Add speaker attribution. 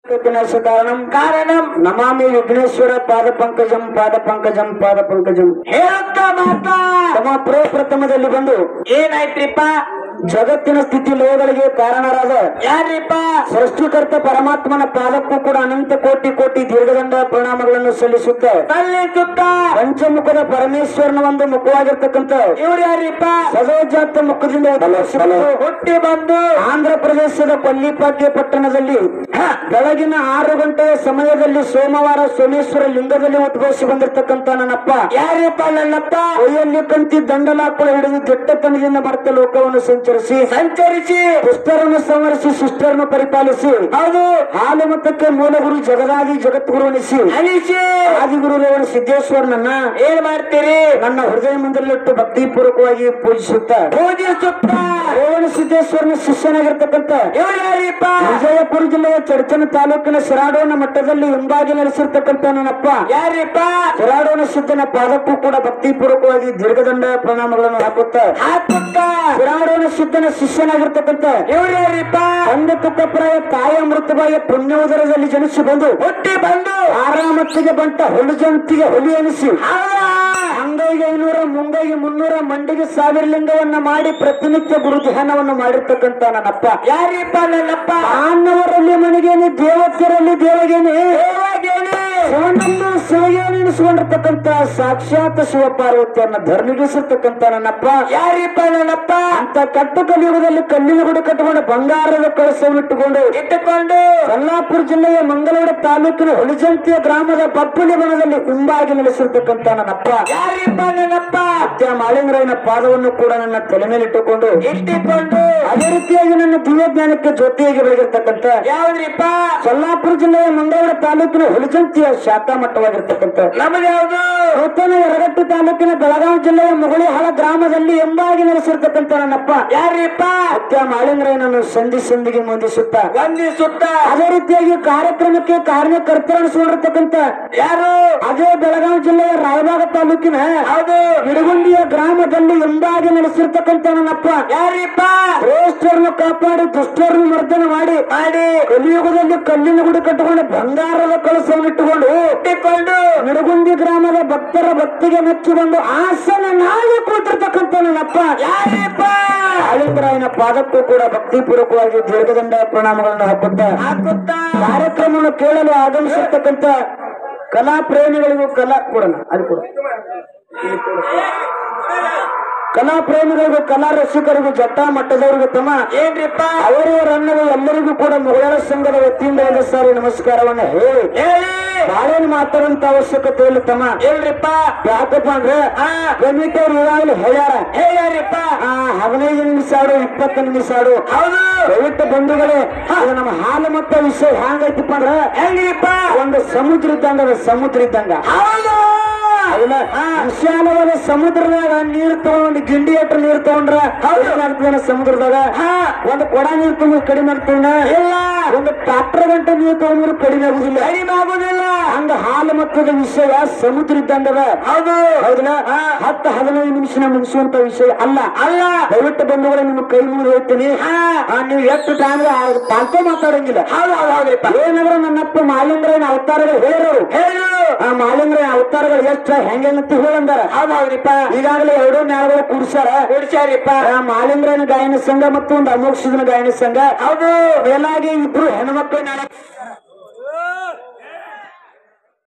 Speaker 1: ವಿಘ್ನೇಶ ಕಾರಣಂ ಕಾರಣಂ ನಮಾಮಿ ವಿಘ್ನೇಶ್ವರ ಪಾದ ಪಂಕಜಂ ಪಾದ ಪಂಕಜಂ ಪಾದ ಪಂಕಜಂ
Speaker 2: ಹೇಳುತ್ತ ಮಾತಾ
Speaker 1: ತಮ್ಮ ಪ್ರಪ್ರಥಮದಲ್ಲಿ ಬಂದು
Speaker 2: ಏನಾಯ್ತ್ರಿಪ್ಪ
Speaker 1: ಜಗತ್ತಿನ ಸ್ಥಿತಿ ಲಯಗಳಿಗೆ ಕಾರಣರಾದ
Speaker 2: ಯಾರ್ರಿಪ್ಪ
Speaker 1: ಸೃಷ್ಟಿಕರ್ತ ಪರಮಾತ್ಮನ ಪಾದಕ್ಕೂ ಕೂಡ ಅನಂತ ಕೋಟಿ ಕೋಟಿ ದೀರ್ಘದಂಡ ಪ್ರಣಾಮಗಳನ್ನು ಸಲ್ಲಿಸುತ್ತ
Speaker 2: ಸಲ್ಲಿಸುತ್ತ
Speaker 1: ಪಂಚಮುಖದ ಪರಮೇಶ್ವರನ ಒಂದು ಮುಖವಾಗಿರ್ತಕ್ಕಂಥ
Speaker 2: ಇವ್ರು ಯಾರ್ರಿಪ್ಪ
Speaker 1: ಸದೋಜಾತ ಮುಖದಿಂದ ಉದ್ಭವಿಸಿದ್ದು
Speaker 2: ಹುಟ್ಟಿ ಬಂದು
Speaker 1: ಆಂಧ್ರ ಪ್ರದೇಶದ ಕೊಲ್ಲಿಪಾಕ್ಯ ಪಟ್ಟಣದಲ್ಲಿ ಬೆಳಗಿನ ಆರು ಗಂಟೆಯ ಸಮಯದಲ್ಲಿ ಸೋಮವಾರ ಸೋಮೇಶ್ವರ ಲಿಂಗದಲ್ಲಿ ಉದ್ಭವಿಸಿ ಬಂದಿರತಕ್ಕಂತ ನನ್ನಪ್ಪ
Speaker 2: ಯಾರ್ರಿಪ್ಪ ನನ್ನಪ್ಪ
Speaker 1: ಕೈಯಲ್ಲಿ ಕಂತಿ ದಂಡಲಾಕುಳ ಹಿಡಿದು ದಿಟ್ಟತನದಿಂದ ಮರ್ತ ಲೋಕವನ್ನು ಸಂಚರಿಸಿ
Speaker 2: ಸಂಚರಿಸಿ
Speaker 1: ದುಷ್ಟರನ್ನು ಸಂವರಿಸಿ ಶಿಷ್ಟರನ್ನು ಪರಿಪಾಲಿಸಿ
Speaker 2: ಹೌದು
Speaker 1: ಹಾಲು ಮತಕ್ಕೆ ಮೂಲ ಗುರು ಜಗದಾದಿ ಜಗದ್ಗುರು ಅನಿಸಿ
Speaker 2: ಅನಿಸಿ
Speaker 1: ಆದಿಗುರು ರೇವಣ ಸಿದ್ದೇಶ್ವರನನ್ನ
Speaker 2: ಏನ್ ಮಾಡ್ತೀರಿ
Speaker 1: ನನ್ನ ಹೃದಯ ಮಂದಿರಲ್ಲಿಟ್ಟು ಭಕ್ತಿಪೂರ್ವಕವಾಗಿ ಪೂಜಿಸುತ್ತ
Speaker 2: ಪೂಜಿಸುತ್ತ
Speaker 1: ರೇವಣ ಸಿದ್ದೇಶ್ವರನ ಶಿಷ್ಯನಾಗಿರ್ತಕ್ಕಂಥ
Speaker 2: ಇವ್ರು ಯಾರ್ರಿಪ್ಪ
Speaker 1: ವಿಜಯಪುರ ಜಿಲ್ಲೆಯ ಚಡಚನ ತಾಲೂಕಿನ ಶಿರಾಡೋನ ಮಟ್ಟದಲ್ಲಿ ಹಿಂಬಾಗಿ ನಡೆಸಿರ್ತಕ್ಕಂಥ ನನ್ನಪ್ಪ
Speaker 2: ಯಾರ್ರಿಪ್ಪ
Speaker 1: ಶಿರಾಡೋನ ಸಿದ್ಧನ ಪಾದಕ್ಕೂ ಕೂಡ ಭಕ್ತಿಪೂರ್ವಕವಾಗಿ ದೀರ್ಘದಂಡ ಪ್ರಣಾಮಗಳನ್ನು ಹಾಕುತ್ತ
Speaker 2: ಹಾಕುತ್ತ
Speaker 1: ಶಿರಾಡೋನ ಸಿದ್ಧನ ಶಿಷ್ಯನಾಗಿರ್ತಕ್ಕಂಥ
Speaker 2: ಇವ್ರು ಯಾರ್ರಿಪ್ಪ
Speaker 1: ತಂದೆ ತುಕ್ಕಪ್ರಾಯ ತಾಯಿ ಅಮೃತಬಾಯಿಯ ಪುಣ್ಯ ಉದರದಲ್ಲಿ ಜನಿಸಿ ಬಂದು
Speaker 2: ಹುಟ್ಟಿ ಬಂದು
Speaker 1: ಆರಾಮತ್ತಿಗೆ ಬಂಟ ಹೊಲಜಂತಿಗೆ ಹೊಲಿ ಎನಿಸಿ
Speaker 2: ಹೌದಾ?
Speaker 1: ಅಂಗೈಗೆ ಐನೂರ ಮುಂಗೈಗೆ ಮುನ್ನೂರ ಮಂಡಿಗೆ ಸಾವಿರ ಲಿಂಗವನ್ನ ಮಾಡಿ ಪ್ರತಿನಿತ್ಯ ಗುರು ಧ್ಯಾನವನ್ನು ಮಾಡಿರ್ತಕ್ಕಂಥ ನನ್ನಪ್ಪ
Speaker 2: ಯಾರ್ರಿಪ್ಪ ನನ್ನಪ್ಪ
Speaker 1: ಮಾನವರಲ್ಲಿ ಮನೆಗೇನೆ ದೇವತೆಯರಲ್ಲಿ ದೇವಗೇನೆ
Speaker 2: ದೇವಾಗೇನೆ
Speaker 1: ಶಿವನನ್ನು ಶಿವಗೇನೆ ಎನಿಸಿಕೊಂಡಿರ್ತಕ್ಕಂಥ ಸಾಕ್ಷಾತ್ ಶಿವಪಾರ್ವತಿಯನ್ನ ಧರ್ಮಿಗಿಸಿರ್ತಕ್ಕಂಥ ನನ್ನಪ್ಪ
Speaker 2: ಯಾರ್ರಿಪ್ಪ ನನ್ನಪ್ಪ
Speaker 1: ಅಂತ ಕಟ್ಟು ಕಲಿಯುಗದಲ್ಲಿ ಕಲ್ಲಿನ ಗುಡಿ ಕಟ್ಟಿಕೊಂಡು ಬಂಗಾರದ ಕಳಸವಿಟ್ಟುಕೊಂಡು
Speaker 2: ಇಟ್ಟುಕೊಂಡು
Speaker 1: ಸೊಲ್ಲಾಪುರ ಜಿಲ್ಲೆಯ ಮಂಗಳೂರು ತಾಲೂಕಿನ ಹುಲಿಜಂತಿಯ ಗ್ರಾಮದ ಬಪ್ಪುಲಿ ಬನದಲ್ಲಿ ಹಿಂಬಾಗಿ ನೆಲೆಸಿರ್ತಕ್ಕಂಥ ನನ್ನಪ್ಪ
Speaker 2: ಯಾರ್ರಿಪ್ಪ ನನ್ನಪ್ಪ
Speaker 1: ಸತ್ಯ ಮಾಳಿಂಗರಾಯನ ಪಾದವನ್ನು ಕೂಡ ನನ್ನ ತಲೆ ಮೇಲೆ ಇಟ್ಟುಕೊಂಡು
Speaker 2: ಇಟ್ಟಿಕೊಂಡು
Speaker 1: ಅದೇ ರೀತಿಯಾಗಿ ನನ್ನ ದಿವ್ಯ ಜ್ಞಾನಕ್ಕೆ ಜೊತೆಯಾಗಿ ಬೆಳಗಿರ್ತಕ್ಕಂಥ
Speaker 2: ಯಾವ್ದ್ರಿಪ್ಪ
Speaker 1: ಸೊಲ್ಲಾಪುರ ಜಿಲ್ಲೆಯ ಮಂಗಳೂರು ತಾಲೂಕಿನ ಹುಲಿಜಂತಿಯ ಶಾಖಾ ಮಟ್ಟವಾಗಿರ್ತಕ್ಕಂಥ
Speaker 2: ನಮ್ದು ಯಾವ್ದು
Speaker 1: ನೂತನ ಯರಗಟ್ಟಿ ತಾಲೂಕಿನ ಬೆಳಗಾವಿ ಜಿಲ್ಲೆಯ ಮುಗುಳಿಹಾಳ ಗ್ರಾಮದಲ್ಲಿ ಎಂಬಾಗಿ ನೆಲೆಸಿರ್ತಕ್ಕಂಥ ನನ್ನಪ್ಪ
Speaker 2: ಯಾರ್ರಿಪ್ಪ
Speaker 1: ಸತ್ಯ ಮಾಳಿಂಗರಾಯನನ್ನು ಸಂಧಿ ಸಂಧಿಗೆ ಮುಂದಿಸುತ್ತ
Speaker 2: ವಂದಿಸುತ್ತ
Speaker 1: ಅದೇ ರೀತಿಯಾಗಿ ಕಾರ್ಯಕ್ರಮಕ್ಕೆ ಕಾರ್ಯಕರ್ತರನಿಸಿಕೊಂಡಿರ್ತಕ್ಕಂಥ
Speaker 2: ಯಾರು
Speaker 1: ಅದೇ ಬೆಳಗಾವಿ ಜಿಲ್ಲೆಯ ರಾಯಬಾಗ ತಾಲೂಕಿನ
Speaker 2: ಹೌದು
Speaker 1: ಇಡಗುಂಡಿಯ ಗ್ರಾಮದಲ್ಲಿ ಎಂಬಾಗಿ ನೆಲೆಸಿರ್ತಕ್ಕಂಥ ನನ್ನಪ್ಪ
Speaker 2: ಯಾರ್ರಿಪ್ಪ
Speaker 1: ಶ್ರೇಷ್ಠರನ್ನು ಕಾಪಾಡಿ ದುಷ್ಟರನ್ನು ಮರ್ದನ ಮಾಡಿ
Speaker 2: ಮಾಡಿ
Speaker 1: ಕಲಿಯುಗದಲ್ಲಿ ಕಲ್ಲಿನ ಗುಡಿ ಕಟ್ಟಿಕೊಂಡು ಬಂಗಾರದ ಕಳಸವನ್ನು ಇಟ್ಟುಕೊಂಡು
Speaker 2: ಇಟ್ಟುಕೊಂಡು
Speaker 1: ನಿಡಗುಂದಿ ಗ್ರಾಮದ ಭಕ್ತರ ಭಕ್ತಿಗೆ ಮೆಚ್ಚಿ ಬಂದು ಆಸನ ನಾಳೆ ಕೊಟ್ಟಿರ್ತಕ್ಕಂಥ ನನ್ನಪ್ಪ
Speaker 2: ಯಾರ್ರಿಪ್ಪ
Speaker 1: ಆಳಿಂಗರಾಯನ ಪಾದಕ್ಕೂ ಕೂಡ ಭಕ್ತಿಪೂರ್ವಕವಾಗಿ ದೀರ್ಘದಂಡ ಪ್ರಣಾಮಗಳನ್ನು ಹಾಕುತ್ತ
Speaker 2: ಹಾಕುತ್ತ
Speaker 1: ಕಾರ್ಯಕ್ರಮವನ್ನು ಕೇಳಲು ಆಗಮಿಸಿರ್ತಕ್ಕಂಥ ಕಲಾ ಪ್ರೇಮಿಗಳಿಗೂ ಕಲಾ ಕೊಡೋಣ ಅದು ಕೂಡ ಇಲ್ಲಿ ಕೊಡು. ಕಲಾ ಪ್ರೇಮಿಗಳಿಗೂ ಕಲಾ ರಸಿಕರಿಗೂ ಜಟ್ಟ ಮಟ್ಟದವರಿಗೂ ತಮ್ಮ
Speaker 2: ಏನ್ರಿಪ್ಪ
Speaker 1: ಅವರವರ ಅನ್ನದ ಎಲ್ಲರಿಗೂ ಕೂಡ ಮುಗಳ ಸಂಘದ ವತಿಯಿಂದ ಒಂದು ಸಾರಿ ನಮಸ್ಕಾರವನ್ನ ಹೇಳಿ
Speaker 2: ಹೇಳಿ
Speaker 1: ಬಾಳೇನು ಮಾತಾಡುವಂತ ಅವಶ್ಯಕತೆ ಇಲ್ಲ ತಮ್ಮ
Speaker 2: ಏನ್ರಿಪ್ಪ
Speaker 1: ಯಾಕಪ್ಪ ಅಂದ್ರೆ
Speaker 2: ಹಾ
Speaker 1: ಕಮಿಟಿ ಅವ್ರು ಈಗಾಗಲೇ ಹೇಳ್ಯಾರ
Speaker 2: ಹೇಳ್ಯಾರಿಪ್ಪ
Speaker 1: ಆ ಹದಿನೈದು ನಿಮಿಷ ಆಡು ಇಪ್ಪತ್ತು ನಿಮಿಷ ಆಡು
Speaker 2: ಹೌದು
Speaker 1: ದಯವಿಟ್ಟು ಬಂಧುಗಳೇ ಅದು ನಮ್ಮ ಹಾಲು ಮತ್ತ ವಿಷಯ ಹ್ಯಾಂಗೈತಿಪ್ಪ ಅಂದ್ರ
Speaker 2: ಹೆಂಗ್ರಿಪ್ಪ
Speaker 1: ಒಂದು ಸಮುದ್ರ ಇದ್ದಂಗ ಅದ ಸಮುದ್ರ ಇದ್ದಂಗ
Speaker 2: ಹೌದು
Speaker 1: ಹೌದಾ ವಿಶಾಲವಾದ ಸಮುದ್ರದಾಗ ನೀರ್ ತಗೊಂಡ್ ಗಿಂಡಿ ಅಟ್ಟ ನೀರ್ ತಗೊಂಡ್ರ ಏನಾಗ್ತದ ಸಮುದ್ರದಾಗ
Speaker 2: ಹಾ
Speaker 1: ಒಂದು ಕೊಡ ನೀರ್ ತುಂಬ ಕಡಿಮೆ ಆಗ್ತದ
Speaker 2: ಇಲ್ಲ
Speaker 1: ಒಂದು ಟ್ರಾಕ್ಟರ್ ಗಂಟೆ ನೀರ್ ತಗೊಂಡ್ರು ಕಡಿಮೆ ಆಗುದಿಲ್ಲ
Speaker 2: ಕಡಿಮೆ ಆಗುದಿಲ್ಲ
Speaker 1: ಹಂಗ ಹಾಲು ಮತ್ತದ ವಿಷಯ ಸಮುದ್ರ ಇದ್ದಂಗದ
Speaker 2: ಹೌದು
Speaker 1: ಹೌದಲ್ಲ ಹತ್ತು ಹದಿನೈದು ನಿಮಿಷ ಮುಗಿಸುವಂತ ವಿಷಯ ಅಲ್ಲ
Speaker 2: ಅಲ್ಲ
Speaker 1: ದಯವಿಟ್ಟು ಬಂಧುಗಳು ನಿಮ್ಮ ಕೈ ಮುಗಿದು ಹೇಳ್ತೀನಿ
Speaker 2: ಹಾ
Speaker 1: ಆ, ನೀವು ಎಷ್ಟು ಟೈಮ್ ಪಾಲ್ತೋ ಮಾತಾಡಂಗಿಲ್ಲ
Speaker 2: ಹೌದು ಹೌದು ಹೌದ್ರಿಪ್ಪ
Speaker 1: ಏನಂದ್ರ ನನ್ನಪ್ಪ ಮಾಲಿಂಗರಾಯನ ಅವತಾರಗಳು ಹೇಳೋರು
Speaker 2: ಹೇಳು
Speaker 1: ಆ ಮಾಲಿಂಗರಾಯನ ಅವತಾರಗಳು ಎಷ್ಟು ಹೆಂಗಂತ ಹೇಳಂದಾರ
Speaker 2: ಹೌದು ಹೌದ್ರಿಪ್ಪ
Speaker 1: ಈಗಾಗಲೇ ಎರಡೂ ನ್ಯಾಯಗಳು ಕೂಡ್ಸಾರ
Speaker 2: ಕುಡಿಸ್ಯಾರಿಪ್ಪ
Speaker 1: ಆ ಮಾಲಿಂಗರಾಯನ ಗಾಯನ ಸಂಘ ಮತ್ತು ಒಂದು ಅಮೋಕ್ಷಿದನ ಗಾಯನ ಸಂಘ
Speaker 2: ಹೌದು
Speaker 1: ಮೇಲಾಗಿ ಇಬ್ರು ಹೆಣ್ಮಕ್ಳು ನಾಡ